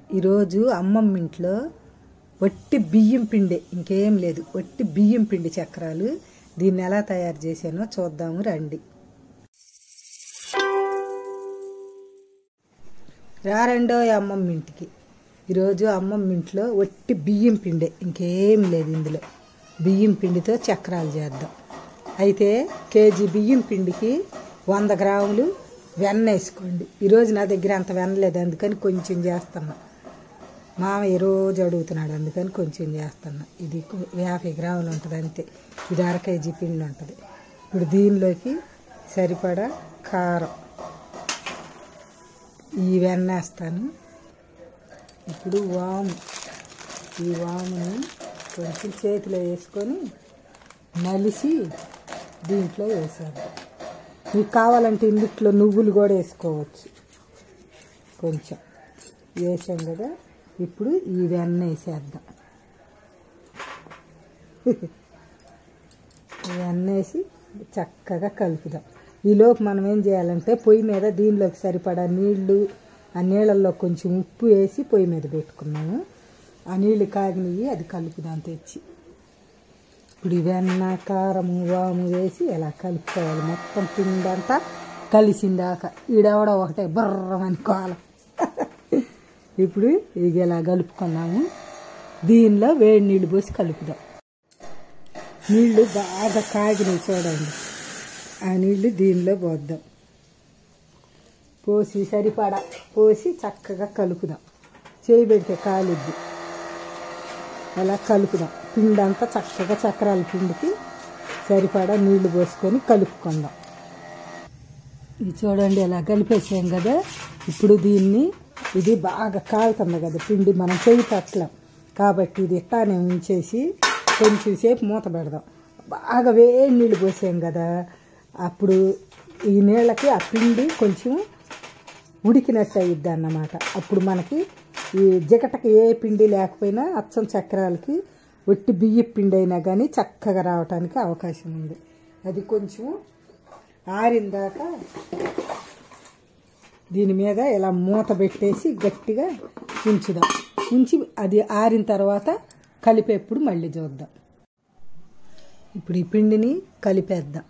ఈరోజు అమ్మమ్మ ఇంట్లో వట్టి బియ్యం పిండి ఇంకేం లేదు వట్టి బియ్యం పిండి చక్రాలు దీన్ని ఎలా తయారు చేశానో చూద్దాము రండి రారండో అమ్మమ్మ ఇంటికి ఈరోజు అమ్మమ్మ ఇంట్లో వట్టి బియ్యం పిండే ఇంకేం లేదు ఇందులో బియ్యం పిండితో చక్రాలు చేద్దాం అయితే కేజీ బియ్యం పిండికి వంద గ్రాములు వెన్న వేసుకోండి ఈరోజు నా దగ్గర అంత వెన్న లేదు అందుకని కొంచెం చేస్తున్నా మామయ్య రోజు అడుగుతున్నాడు అందుకని కొంచెం చేస్తున్నా ఇది కొ- యాభై గ్రాములు ఉంటుంది అంతే ఇది అర కేజీ పిండి ఉంటుంది ఇప్పుడు దీనిలోకి సరిపడా కారం ఈ వెన్న వేస్తాను ఇప్పుడు వాము ఈ వాముని కొంచెం చేతిలో వేసుకొని నలిసి దీంట్లో వేసేద్దాం మీకు కావాలంటే ఇందుట్లో నువ్వులు కూడా వేసుకోవచ్చు కొంచెం వేసాం కదా ఇప్పుడు ఈ వెన్న వేసేద్దాం ఈ వెన్న వేసి చక్కగా కలుపుదాం ఈలోపు మనం ఏం చేయాలంటే పొయ్యి మీద దీనిలోకి సరిపడా నీళ్లు ఆ నీళ్ళల్లో కొంచెం ఉప్పు వేసి పొయ్యి మీద పెట్టుకున్నాము ఆ నీళ్లు కాగినవి అది కలుపుదాం తెచ్చి ఇప్పుడు ఈ వెన్న కారము వాము వేసి ఇలా కలుపుకోవాలి మొత్తం పిండంతా కలిసిందాక ఈడెవడో ఒకటే బర్రమని కోల ఇప్పుడు ఇక ఇలా కలుపుకున్నాము దీనిలో వేడి నీళ్ళు పోసి కలుపుదాం నీళ్లు బాగా కాగినవి చూడండి ఆ నీళ్లు దీనిలో పోద్దాం పోసి సరిపడా పోసి చక్కగా కలుపుదాం చేయి పెడితే కాలిద్ది అలా కలుపుదాం పిండి అంతా చక్కగా చక్రాల పిండికి సరిపడా నీళ్లు పోసుకొని కలుపుకుందాం ఇది చూడండి ఇలా కలిపేసాం కదా ఇప్పుడు దీన్ని ఇది బాగా కాలుతుంది కదా పిండి మనం చేయి పట్టలేం కాబట్టి ఇది ఇట్టానే ఉంచేసి కొంచెం సేపు మూత పెడదాం బాగా వేడి నీళ్ళు పోసాం కదా అప్పుడు ఈ నీళ్ళకి ఆ పిండి కొంచెం ఉడికినట్టు అయ్యిద్ది అన్నమాట అప్పుడు మనకి ఈ జిగటకి ఏ పిండి లేకపోయినా అచ్చం చక్రాలకి ఒట్టి బియ్య పిండి అయినా కానీ చక్కగా రావడానికి అవకాశం ఉంది అది కొంచెం ఆరిందాక దీని మీద ఇలా మూత పెట్టేసి గట్టిగా ఉంచుదాం ఉంచి అది ఆరిన తర్వాత కలిపేప్పుడు మళ్ళీ చూద్దాం ఇప్పుడు ఈ పిండిని కలిపేద్దాం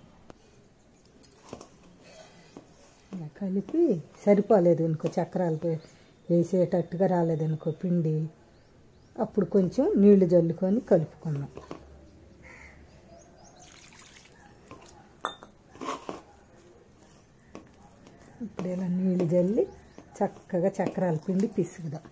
ఇలా కలిపి సరిపోలేదు అనుకో చక్రాలు పే- వేసేటట్టుగా రాలేదనుకో పిండి అప్పుడు కొంచెం నీళ్లు జల్లుకొని కలుపుకుందాం ఇప్పుడు ఇలా నీళ్లు జల్లి చక్కగా చక్రాల పిండి పిసుకుదాం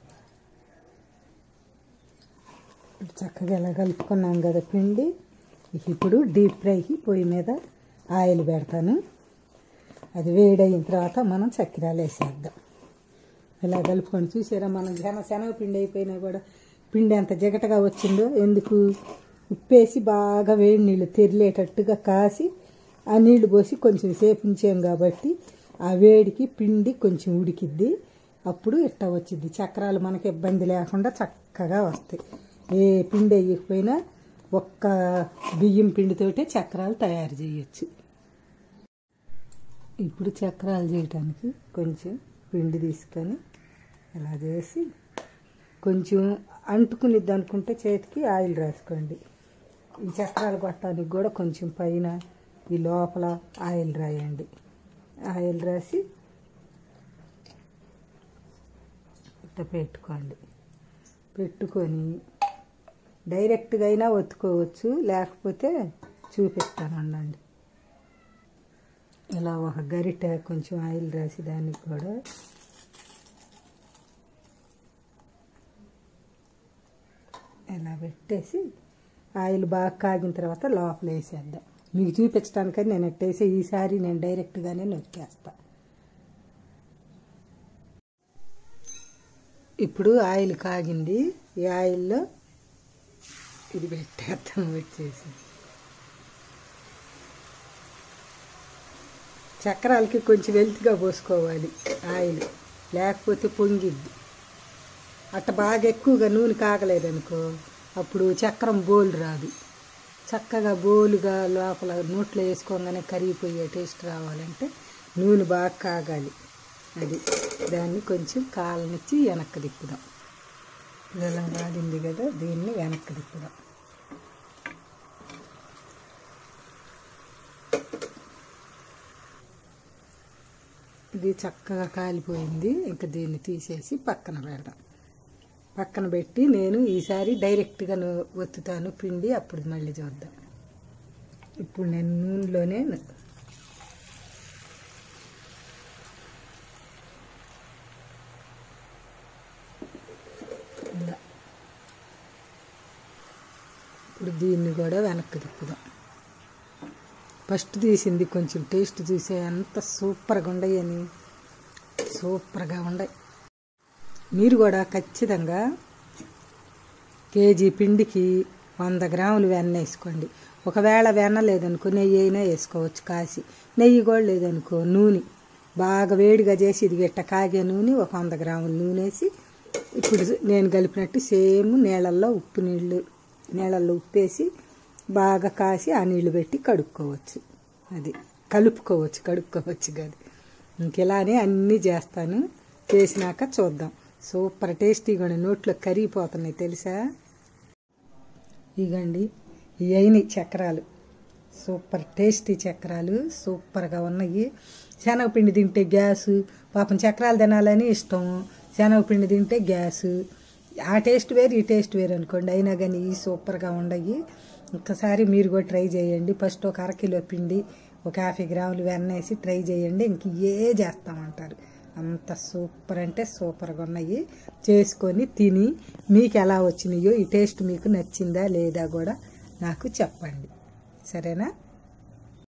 ఇప్పుడు చక్కగా ఇలా కలుపుకున్నాం కదా పిండి ఇప్పుడు డీప్ ఫ్రైకి పొయ్యి మీద ఆయిల్ పెడతాను అది వేడయిన తర్వాత మనం చక్రాలు వేసేద్దాం ఇలా కలుపుకొని చూసారా మనం జన శనగపిండి అయిపోయినా కూడా పిండి ఎంత జిగటగా వచ్చిందో ఎందుకు ఉప్పేసి బాగా వేడి నీళ్ళు తెరిలేటట్టుగా కాసి ఆ నీళ్లు పోసి కొంచెం సేపు ఉంచాం కాబట్టి ఆ వేడికి పిండి కొంచెం ఉడికిద్ది అప్పుడు ఇట్ట వచ్చింది చక్రాలు మనకి ఇబ్బంది లేకుండా చక్కగా వస్తాయి ఏ పిండి వేయకపోయినా ఒక్క బియ్యం పిండితోటే చక్రాలు తయారు చేయొచ్చు ఇప్పుడు చక్రాలు చేయటానికి కొంచెం పిండి తీసుకొని ఇలా చేసి కొంచెం అంటుకునిద్ది అనుకుంటే చేతికి ఆయిల్ రాసుకోండి ఈ చక్రాలు కొట్టడానికి కూడా కొంచెం పైన ఈ లోపల ఆయిల్ రాయండి ఆయిల్ రాసి ఇట్ట పెట్టుకోండి పెట్టుకొని డైరెక్ట్గా అయినా ఒత్తుకోవచ్చు లేకపోతే చూపిస్తాను అనండి ఇలా ఒక గరిటె కొంచెం ఆయిల్ రాసి దానికి కూడా ఇలా పెట్టేసి ఆయిల్ బాగా కాగిన తర్వాత లోపల వేసేద్దాం మీకు చూపించడానికని నేను ఎట్టేసి ఈసారి నేను డైరెక్ట్గానే నొక్కేస్తా ఇప్పుడు ఆయిల్ కాగింది ఈ ఆయిల్లో ఇది పెట్టేద్దాం వచ్చేసి చక్రాలకి కొంచెం వెల్తిగా పోసుకోవాలి ఆయిల్ లేకపోతే పొంగిద్ది అట్ట బాగా ఎక్కువగా నూనె కాగలేదనుకో అప్పుడు చక్రం బోలు రాదు చక్కగా బోలుగా లోపల నోట్లో వేసుకోగానే కరిగిపోయే టేస్ట్ రావాలంటే నూనె బాగా కాగాలి అది దాన్ని కొంచెం కాలనిచ్చి వెనక్కి తిప్పుదాం ఇలా రాడింది కదా దీన్ని వెనక్కి తిప్పుదాం ఇది చక్కగా కాలిపోయింది ఇంకా దీన్ని తీసేసి పక్కన పెడదాం పక్కన పెట్టి నేను ఈసారి డైరెక్ట్గా ను- ఒత్తుతాను పిండి అప్పుడు మళ్ళీ చూద్దాం ఇప్పుడు నేను నూనెలోనే ను- ఇలా. ఇప్పుడు దీన్ని కూడా వెనక్కి తిప్పుదాం ఫస్ట్ తీసింది కొంచెం టేస్ట్ చూసే అంత సూపర్గా ఉండయని సూపర్గా ఉండయి మీరు కూడా ఖచ్చితంగా కేజీ పిండికి వంద గ్రాములు వెన్న వేసుకోండి ఒకవేళ వెన్న లేదనుకో నెయ్యి అయినా వేసుకోవచ్చు కాసి నెయ్యి కూడా లేదనుకో నూనె బాగా వేడిగా చేసి ఇది గట్ట కాగే నూనె ఒక వంద గ్రాములు నూనె వేసి ఇప్పుడు నేను కలిపినట్టు సేమ్ నీళ్ళల్లో ఉప్పు నీళ్ళు నీళ్ళల్లో ఉప్పేసి బాగా కాసి ఆ నీళ్లు పెట్టి కడుక్కోవచ్చు అది కలుపుకోవచ్చు కడుక్కోవచ్చు కాదు ఇంకెలానే అన్నీ చేస్తాను చేసినాక చూద్దాం సూపర్ టేస్టీగా ఉండే నోట్లో కరిగిపోతున్నాయి తెలుసా ఇగండి ఈ అయినాయి చక్రాలు సూపర్ టేస్టీ చక్రాలు సూపర్గా ఉన్నాయి శనగపిండి తింటే గ్యాసు పాపం చక్రాలు తినాలని ఇష్టం శనగపిండి తింటే గ్యాసు ఆ టేస్ట్ వేరు ఈ టేస్ట్ వేరు అనుకోండి అయినా కానీ ఈ సూపర్గా ఉండయి ఒక్కసారి మీరు కూడా ట్రై చేయండి ఫస్ట్ ఒక అరకిలో పిండి ఒక యాభై గ్రాములు వెన్న వేసి ట్రై చేయండి ఇంక ఏ చేస్తామంటారు అంత సూపర్ అంటే సూపర్గా ఉన్నాయి చేసుకొని తిని మీకు ఎలా వచ్చినాయో ఈ టేస్ట్ మీకు నచ్చిందా లేదా కూడా నాకు చెప్పండి సరేనా